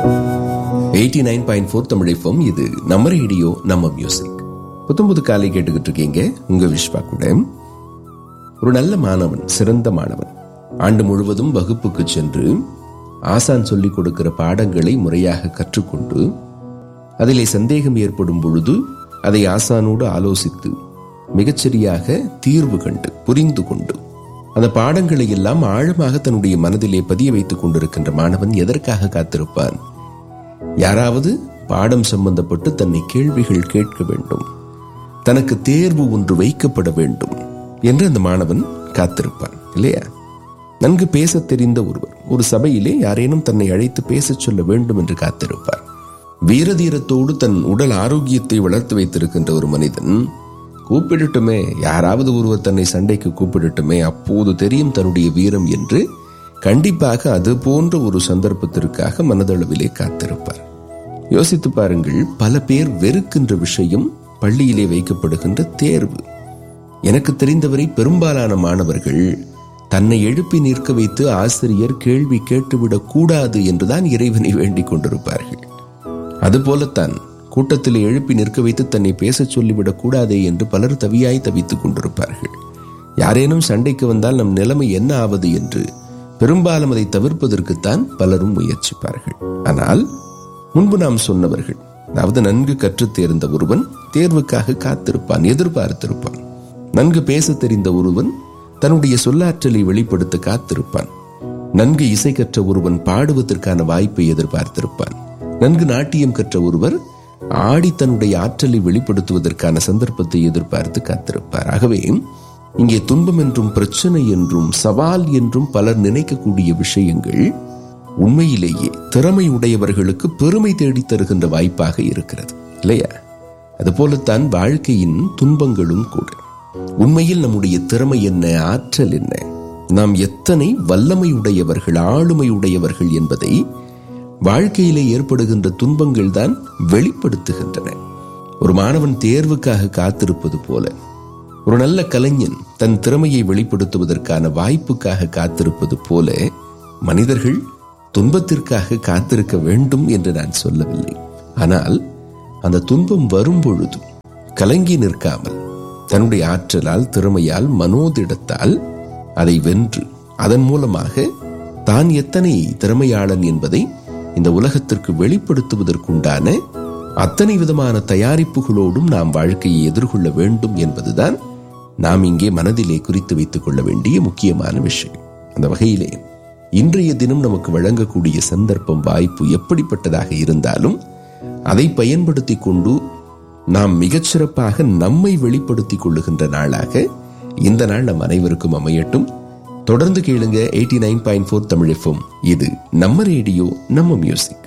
eighty nine point four Tamil FM இது நம்ம radio நம்ம மியூசிக் புத்தம் புது காலை கேட்டுக்கிட்டு இருக்கீங்க உங்க விஸ்வா கூட ஒரு நல்ல மாணவன் சிறந்த மாணவன் ஆண்டு முழுவதும் வகுப்புக்கு சென்று ஆசான் சொல்லிக் கொடுக்கிற பாடங்களை முறையாக கற்றுக்கொண்டு அதிலே சந்தேகம் ஏற்படும் பொழுது அதை ஆசானோடு ஆலோசித்து மிகச்சரியாக தீர்வு கண்டு புரிந்து கொண்டு அந்த பாடங்களை எல்லாம் ஆழமாக தன்னுடைய மனதிலே பதிய வைத்துக் கொண்டிருக்கின்ற மாணவன் எதற்காக காத்திருப்பான் யாராவது பாடம் சம்பந்தப்பட்டு தன்னை கேள்விகள் கேட்க வேண்டும் தனக்கு தேர்வு ஒன்று வைக்கப்பட வேண்டும் என்று அந்த மாணவன் காத்திருப்பான் இல்லையா நன்கு பேசத் தெரிந்த ஒருவர் ஒரு சபையிலே யாரேனும் தன்னை அழைத்து பேசச் சொல்ல வேண்டும் என்று காத்திருப்பார் வீரதீரத்தோடு தன் உடல் ஆரோக்கியத்தை வளர்த்து வைத்திருக்கின்ற ஒரு மனிதன் கூப்பிடட்டுமே யாராவது ஒருவர் தன்னை சண்டைக்கு கூப்பிடட்டுமே அப்போது தெரியும் தன்னுடைய வீரம் என்று கண்டிப்பாக அது போன்ற ஒரு சந்தர்ப்பத்திற்காக மனதளவிலே காத்திருப்பார் யோசித்து பாருங்கள் பல பேர் வெறுக்கின்ற விஷயம் பள்ளியிலே வைக்கப்படுகின்ற தேர்வு எனக்கு தெரிந்தவரை பெரும்பாலான மாணவர்கள் தன்னை எழுப்பி நிற்க வைத்து ஆசிரியர் கேள்வி கேட்டுவிடக் கூடாது என்றுதான் இறைவனை வேண்டிக் கொண்டிருப்பார்கள் அதுபோலத்தான் கூட்டத்தில் எழுப்பி நிற்க வைத்து தன்னை பேசச் சொல்லிவிடக் கூடாதே என்று பலர் தவியாய் தவித்துக் கொண்டிருப்பார்கள் யாரேனும் சண்டைக்கு வந்தால் நம் நிலைமை என்ன ஆவது என்று பெரும்பாலும் அதை தவிர்ப்பதற்குத்தான் பலரும் முயற்சிப்பார்கள் ஆனால் முன்பு நாம் சொன்னவர்கள் அதாவது நன்கு கற்றுத் தேர்ந்த ஒருவன் தேர்வுக்காக காத்திருப்பான் எதிர்பார்த்திருப்பான் நன்கு பேச தெரிந்த ஒருவன் தன்னுடைய சொல்லாற்றலை வெளிப்படுத்த காத்திருப்பான் நன்கு இசை கற்ற ஒருவன் பாடுவதற்கான வாய்ப்பை எதிர்பார்த்திருப்பான் நன்கு நாட்டியம் கற்ற ஒருவர் ஆடி தன்னுடைய ஆற்றலை வெளிப்படுத்துவதற்கான சந்தர்ப்பத்தை எதிர்பார்த்து காத்திருப்பார் ஆகவே இங்கே துன்பம் என்றும் பிரச்சனை என்றும் சவால் என்றும் பலர் நினைக்கக்கூடிய விஷயங்கள் உண்மையிலேயே திறமை உடையவர்களுக்கு பெருமை தேடித் தருகின்ற வாய்ப்பாக இருக்கிறது இல்லையா அதுபோலத்தான் வாழ்க்கையின் துன்பங்களும் கூட உண்மையில் நம்முடைய திறமை என்ன ஆற்றல் என்ன நாம் எத்தனை வல்லமை உடையவர்கள் ஆளுமை உடையவர்கள் என்பதை வாழ்க்கையிலே ஏற்படுகின்ற துன்பங்கள் தான் வெளிப்படுத்துகின்றன ஒரு மாணவன் தேர்வுக்காக காத்திருப்பது போல ஒரு நல்ல கலைஞன் தன் திறமையை வெளிப்படுத்துவதற்கான வாய்ப்புக்காக காத்திருப்பது போல மனிதர்கள் துன்பத்திற்காக காத்திருக்க வேண்டும் என்று நான் சொல்லவில்லை ஆனால் அந்த துன்பம் வரும் பொழுது கலங்கி நிற்காமல் தன்னுடைய ஆற்றலால் திறமையால் மனோதிடத்தால் அதை வென்று அதன் மூலமாக தான் எத்தனை திறமையாளன் என்பதை இந்த உலகத்திற்கு வெளிப்படுத்துவதற்குண்டான அத்தனை விதமான தயாரிப்புகளோடும் நாம் வாழ்க்கையை எதிர்கொள்ள வேண்டும் என்பதுதான் நாம் இங்கே மனதிலே குறித்து வைத்துக் கொள்ள வேண்டிய முக்கியமான விஷயம் அந்த வகையிலே இன்றைய தினம் நமக்கு வழங்கக்கூடிய சந்தர்ப்பம் வாய்ப்பு எப்படிப்பட்டதாக இருந்தாலும் அதை பயன்படுத்தி கொண்டு நாம் மிகச்சிறப்பாக நம்மை வெளிப்படுத்திக் கொள்ளுகின்ற நாளாக இந்த நாள் நம் அனைவருக்கும் அமையட்டும் தொடர்ந்து கேளுங்க eighty nine point four Tamil FM இது நம்ம ரேடியோ நம்ம மியூசிக்